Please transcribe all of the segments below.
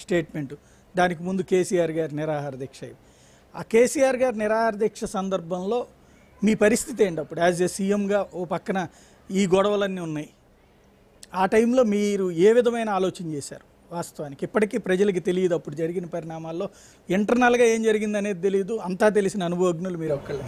Statement దానికి ముందు కేసీఆర్ గారి నిరాహార దీక్ష ఇవి. ఆ కేసీఆర్ గారి నిరాహార దీక్ష సందర్భంలో మీ పరిస్థితి ఏంటి అప్పుడు యాజ్ ఏ సీఎంగా ఓ పక్కన ఈ గొడవలన్నీ ఉన్నాయి ఆ టైంలో మీరు ఏ విధమైన ఆలోచన చేశారు వాస్తవానికి ఇప్పటికీ ప్రజలకి తెలియదు అప్పుడు జరిగిన పరిణామాల్లో ఇంటర్నల్గా ఏం జరిగింది అనేది తెలియదు అంతా తెలిసిన అనుభవజ్ఞులు మీరు ఒక్కళ్ళే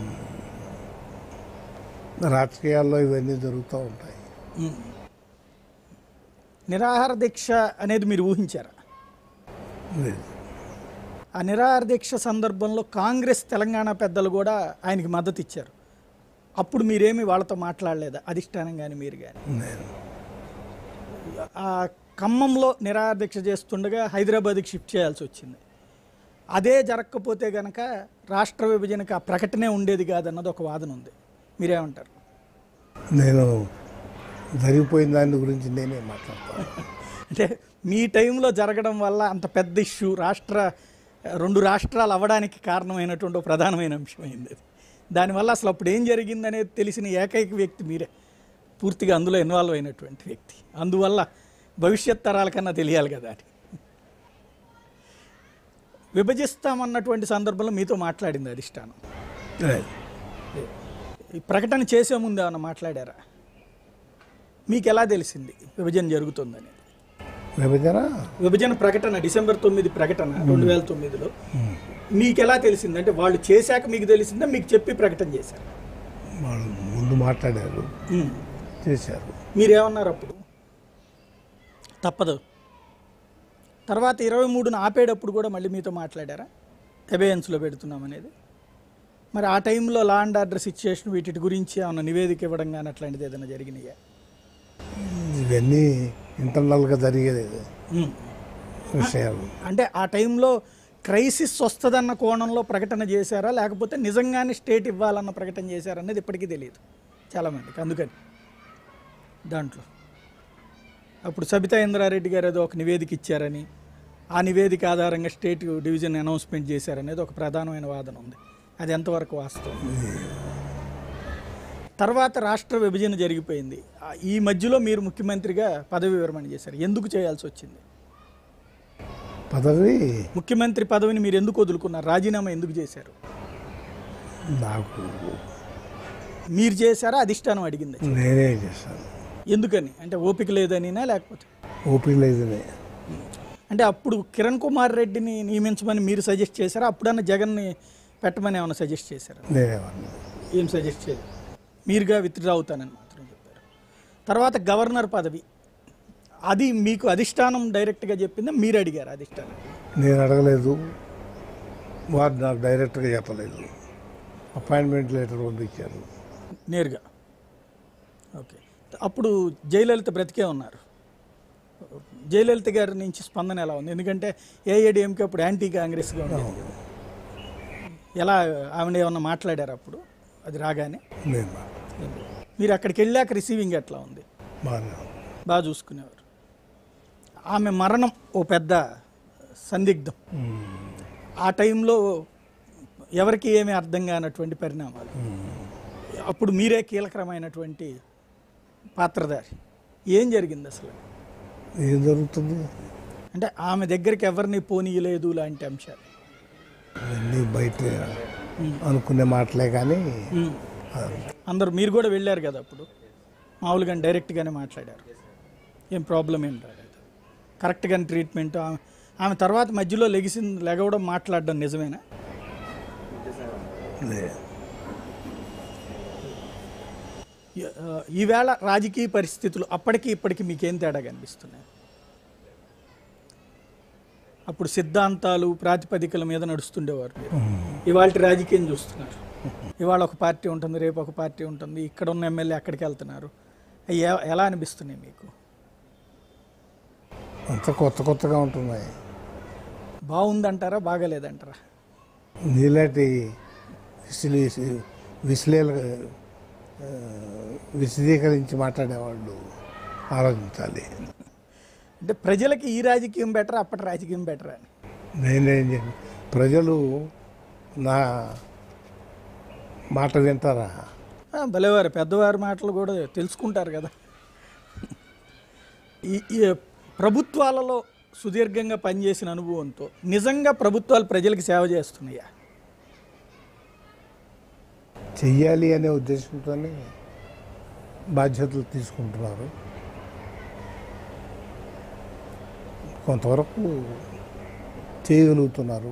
రాజకీయాల్లో ఇవన్నీ జరుగుతూ ఉంటాయి ఉమ్. నిరాహార దీక్ష అనేది మీరు ఊహించారా లేదు. ఆ నిరాహార దీక్ష సందర్భంలో కాంగ్రెస్ తెలంగాణ పెద్దలు కూడా ఆయనకి మద్దతు ఇచ్చారు అప్పుడు మీరేమి వాళ్ళతో మాట్లాడలేదా అధిష్టానం కానీ మీరు కానీ లేదు. ఆ ఖమ్మంలో నిరాహార దీక్ష చేస్తుండగా హైదరాబాద్కి షిఫ్ట్ చేయాల్సి వచ్చింది అదే జరగకపోతే గనక రాష్ట్ర విభజనకు ఆ ప్రకటనే ఉండేది కాదన్నది ఒక వాదన ఉంది మీరేమంటారు నేను జరిగిపోయిన దాని గురించి నేనే మాట్లాడతాను అంటే మీ టైంలో జరగడం వల్ల అంత పెద్ద ఇష్యూ రాష్ట్ర రెండు రాష్ట్రాలు అవ్వడానికి కారణమైనటువంటి ఒక ప్రధానమైన అంశమైంది అది దానివల్ల అసలు అప్పుడు ఏం జరిగిందనేది తెలిసిన ఏకైక వ్యక్తి మీరే పూర్తిగా అందులో ఇన్వాల్వ్ అయినటువంటి వ్యక్తి అందువల్ల భవిష్యత్ తరాల కన్నా తెలియాలి కదా అని విభజిస్తామన్నటువంటి సందర్భంలో మీతో మాట్లాడింది అధిష్టానం లేదు. ఈ ప్రకటన చేసే ముందు ఏమన్నా మాట్లాడారా మీకు ఎలా తెలిసింది విభజన జరుగుతుందని విభజన విభజన ప్రకటన డిసెంబర్ తొమ్మిది ప్రకటన రెండు వేల తొమ్మిదిలో మీకు ఎలా తెలిసింది అంటే వాళ్ళు చేశాక మీకు తెలిసిందా మీకు చెప్పి ప్రకటన చేశారు వాళ్ళు ముందు మాట్లాడారు చేశారు మీరేమన్నారు అప్పుడు తప్పదు తర్వాత ఇరవై మూడున ఆపేటప్పుడు కూడా మళ్ళీ మీతో మాట్లాడారా అబేయన్స్లో పెడుతున్నాం అనేది మరి ఆ టైంలో లా అండ్ ఆర్డర్ సిచ్యుయేషన్ వీటి గురించి ఏమన్నా నివేదిక ఇవ్వడం కానీ అట్లాంటిది ఏదైనా జరిగినాయా ఇవన్నీ ఇంటర్నల్గా జరిగేది ఉమ్. విషయాలు అంటే ఆ టైంలో క్రైసిస్ వస్తుందన్న కోణంలో ప్రకటన చేశారా లేకపోతే నిజంగానే స్టేట్ ఇవ్వాలన్న ప్రకటన చేశారా అనేది ఇప్పటికీ తెలియదు చాలామందికి అందుకని దాంట్లో అప్పుడు సబితా ఇంద్రారెడ్డి గారు ఏదో ఒక నివేదిక ఇచ్చారని ఆ నివేదిక ఆధారంగా స్టేట్ డివిజన్ అనౌన్స్మెంట్ చేశారనేది ఒక ప్రధానమైన వాదన ఉంది అది ఎంతవరకు వాస్తవం తర్వాత రాష్ట్ర విభజన జరిగిపోయింది ఆ, ఈ మధ్యలో మీరు ముఖ్యమంత్రిగా పదవి విరమణ చేశారు ఎందుకు చేయాల్సి వచ్చింది పదవి ముఖ్యమంత్రి పదవిని మీరు ఎందుకు వదులుకున్నారు రాజీనామా ఎందుకు చేశారు నాకు మీరు చేశారా అధిష్టానం అడిగింది నేనే చేశాను ఎందుకని అంటే ఓపిక లేదనినా లేకపోతే ఓపిక లేదనే అంటే అప్పుడు కిరణ్ కుమార్ రెడ్డిని నియమించమని మీరు సజెస్ట్ చేశారా అప్పుడన్నా జగన్ని పెట్టమని ఏమైనా సజెస్ట్ చేశారా నేనేమన్నా ఏం సజెస్ట్ చేయలేదు మీరుగా విత్డ్రా అవుతానని మాత్రం చెప్పారు తర్వాత గవర్నర్ పదవి అది మీకు అధిష్టానం డైరెక్ట్గా చెప్పిందా మీరు అడిగారు అధిష్టానం నేను అడగలేదు వారు నాకు డైరెక్ట్గా చెప్పలేదు అపాయింట్మెంట్ లెటర్ పంపించారు నేరుగా ఓకే అప్పుడు జయలలిత బ్రతికే ఉన్నారు జయలలిత గారి నుంచి స్పందన ఎలా ఉంది ఎందుకంటే ఏఐడిఎంకి అప్పుడు యాంటీ కాంగ్రెస్గా ఉండేది కదా. ఎలా ఆవిడ ఏమన్నా మాట్లాడారు అప్పుడు అది రాగానే నేను మీరు అక్కడికి వెళ్ళాక రిసీవింగ్ ఎట్లా ఉంది బాగానే ఉంది. బాగా చూసుకునేవారు ఆమె మరణం ఓ పెద్ద సందిగ్ధం ఆ టైంలో ఎవరికి ఏమీ అర్థం కానటువంటి పరిణామాలు అప్పుడు మీరే కీలకరమైనటువంటి పాత్రధారి ఏం జరిగింది అసలు ఏం జరుగుతుంది అంటే ఆమె దగ్గరికి ఎవరిని పోనీయలేదు లాంటి అంశాలు ఇవన్నీ బయట అనుకునే మాటలే కానీ ఉమ్. అందరు మీరు కూడా వెళ్ళారు కదా అప్పుడు మామూలుగా డైరెక్ట్గానే మాట్లాడారు ఏం ప్రాబ్లం ఏం రాలేదు కరెక్ట్గానే ట్రీట్మెంట్ ఆమె ఆమె తర్వాత మధ్యలో లెగిసింది లెగవడం మాట్లాడడం నిజమేనా లే- ఈ- ఆ, ఈవేళ రాజకీయ పరిస్థితులు అప్పటికి ఇప్పటికి మీకేం తేడా కనిపిస్తున్నాయి అప్పుడు సిద్ధాంతాలు ప్రాతిపదికల మీద నడుస్తుండేవారు మీరు ఇవాళ రాజకీయం చూస్తున్నారు ఇవాళ ఒక పార్టీ ఉంటుంది రేపు ఒక పార్టీ ఉంటుంది ఇక్కడ ఉన్న ఎమ్మెల్యే అక్కడికి వెళ్తున్నారు అవి ఎ- ఎలా అనిపిస్తున్నాయి మీకు అంతా కొత్త కొత్తగా ఉంటున్నాయి బాగుందంటారా బాగాలేదంటారా నీలాంటి విశ్లే విశ్లేల ఆ, విశదీకరించి మాట్లాడేవాళ్ళు ఆలోచించాలి అంటే ప్రజలకి ఈ రాజకీయం బెటరా అప్పటి రాజకీయం బెటరా అని నేనేం చెప్పి ప్రజలు నా మాట వింటారా ఆ, భలేవారు పెద్దవారి మాటలు కూడా తెలుసుకుంటారు కదా ఈ ఈ ప్రభుత్వాలలో సుదీర్ఘంగా పనిచేసిన అనుభవంతో నిజంగా ప్రభుత్వాలు ప్రజలకు సేవ చేస్తున్నాయా చెయ్యాలి అనే ఉద్దేశంతోనే బాధ్యతలు తీసుకుంటున్నారు కొంతవరకు చేయగలుగుతున్నారు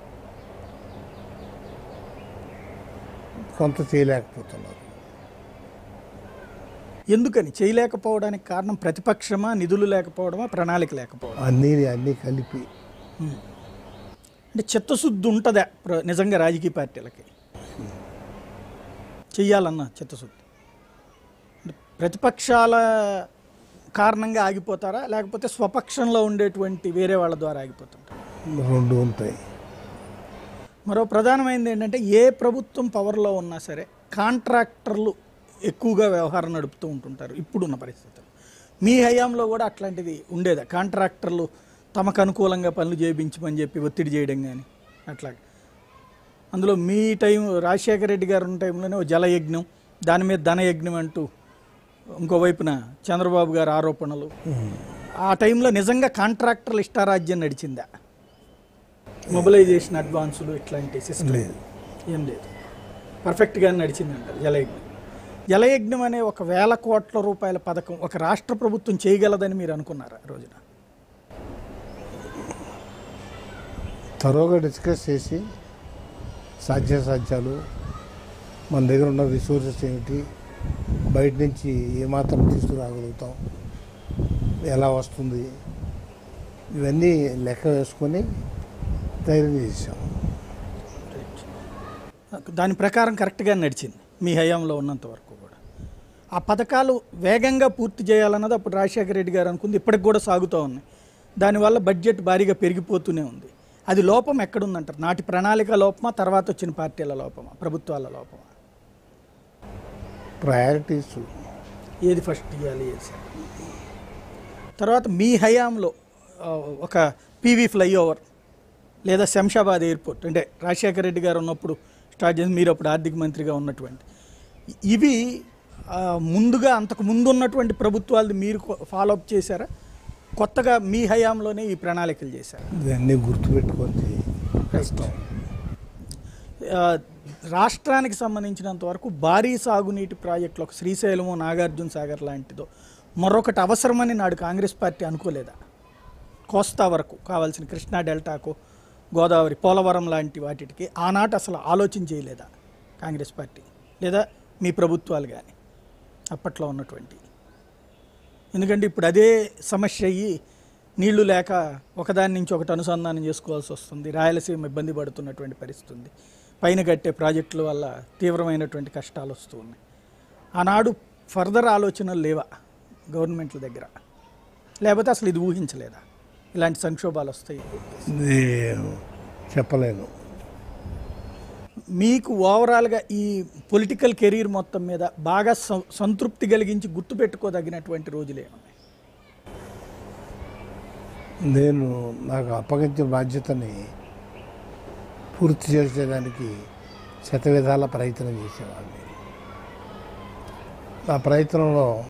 కొంత చేయలేకపోతున్నారు ఎందుకని చేయలేకపోవడానికి కారణం ప్రతిపక్షమా నిధులు లేకపోవడమా ప్రణాళిక లేకపోవడం అన్నీ అన్నీ కలిపి అంటే చిత్తశుద్ధి ఉంటుందా ప్ర- నిజంగా రాజకీయ పార్టీలకి చెయ్యాలన్న చిత్తశుద్ధి అంటే ప్రతిపక్షాల కారణంగా ఆగిపోతారా లేకపోతే స్వపక్షంలో ఉండేటువంటి వేరే వాళ్ళ ద్వారా ఆగిపోతుంటారా రెండు ఉంటాయి మరో ప్రధానమైనది ఏంటంటే ఏ ప్రభుత్వం పవర్లో ఉన్నా సరే కాంట్రాక్టర్లు ఎక్కువగా వ్యవహారం నడుపుతూ ఉంటుంటారు ఇప్పుడున్న పరిస్థితులు మీ హయాంలో కూడా అట్లాంటిది ఉండేదా కాంట్రాక్టర్లు తమకు అనుకూలంగా పనులు చేయించమని చెప్పి ఒత్తిడి చేయడం కానీ అట్లా అందులో మీ టైం రాజశేఖర రెడ్డి గారు ఉన్న టైంలోనే ఓ జలయజ్ఞం దాని మీద ధనయజ్ఞం అంటూ ఇంకోవైపున చంద్రబాబు గారు ఆరోపణలు ఆ టైంలో నిజంగా కాంట్రాక్టర్లు ఇష్టారాజ్యం నడిచిందా మొబిలైజేషన్ అడ్వాన్సులు ఇట్లాంటి సిస్టమ్ లేదు ఏం లేదు పర్ఫెక్ట్గా నడిచిందంటారు జలయజ్ఞం జలయజ్ఞం అనే ఒక వేల కోట్ల రూపాయల పథకం ఒక రాష్ట్ర ప్రభుత్వం చేయగలదని మీరు అనుకున్నారా ఆ రోజున తరోగా డిస్కస్ చేసి సాధ్యాసాధ్యాలు మన దగ్గర ఉన్న రిసోర్సెస్ ఏమిటి బయట నుంచి ఏమాత్రం తీసుకురాగలుగుతాం ఎలా వస్తుంది ఇవన్నీ లెక్క వేసుకొని ధైర్యం చేసాం దాని ప్రకారం కరెక్ట్గా నడిచింది మీ హయాంలో ఉన్నంత వరకు కూడా ఆ పథకాలు వేగంగా పూర్తి చేయాలన్నది అప్పుడు రాజశేఖర రెడ్డి గారు అనుకుంది ఇప్పటికి కూడా సాగుతూ ఉన్నాయి దానివల్ల బడ్జెట్ భారీగా పెరిగిపోతూనే ఉంది అది లోపం ఎక్కడుందంటారు నాటి ప్రణాళిక లోపమా తర్వాత వచ్చిన పార్టీల లోపమా ప్రభుత్వాల లోపమా ప్రయారిటీస్ ఏది ఫస్ట్ ఇవ్వాలి ఏది సెకండ్. తర్వాత మీ హయాంలో ఆ, ఒక పీవీ ఫ్లైఓవర్ లేదా శంషాబాద్ ఎయిర్పోర్ట్ అంటే రాజశేఖర రెడ్డి గారు ఉన్నప్పుడు స్టార్ట్ చేసి మీరు అప్పుడు ఆర్థిక మంత్రిగా ఉన్నటువంటి ఇవి ఆ, ముందుగా అంతకు ముందు ఉన్నటువంటి ప్రభుత్వాలు మీరు ఫాలో అప్ చేశారా కొత్తగా మీ హయాంలోనే ఈ ప్రణాళికలు చేశారు ఇవన్నీ గుర్తుపెట్టుకొని కష్టం ఆ, రాష్ట్రానికి సంబంధించినంత వరకు భారీ సాగునీటి ప్రాజెక్టులు ఒక శ్రీశైలము నాగార్జున సాగర్ లాంటిదో మరొకటి అవసరమని నాడు కాంగ్రెస్ పార్టీ అనుకోలేదా కోస్తా వరకు కావాల్సిన కృష్ణా డెల్టాకు గోదావరి పోలవరం లాంటి వాటికి ఆనాటి అసలు ఆలోచన చేయలేదా కాంగ్రెస్ పార్టీ లేదా మీ ప్రభుత్వాలు కానీ అప్పట్లో ఉన్నటువంటి ఎందుకంటే ఇప్పుడు అదే సమస్య అయ్యి నీళ్లు లేక ఒకదాని నుంచి ఒకటి అనుసంధానం చేసుకోవాల్సి వస్తుంది రాయలసీమ ఇబ్బంది పడుతున్నటువంటి పరిస్థితి ఉంది పైన కట్టే ప్రాజెక్టుల వల్ల తీవ్రమైనటువంటి కష్టాలు వస్తూ ఉన్నాయి ఆనాడు ఫర్దర్ ఆలోచనలు లేవా గవర్నమెంట్ల దగ్గర లేకపోతే అసలు ఇది ఊహించలేదా ఇలాంటి సంక్షోభాలు వస్తాయి ఇది చెప్పలేను మీకు ఓవరాల్గా ఈ పొలిటికల్ కెరీర్ మొత్తం మీద బాగా సం- సంతృప్తి కలిగించి గుర్తుపెట్టుకోదగినటువంటి రోజులు ఏమన్నాయి నేను నాకు అప్పగించిన బాధ్యతని పూర్తి చేసేదానికి శతవిధాల ప్రయత్నం చేసేవాడిని ఆ ప్రయత్నంలో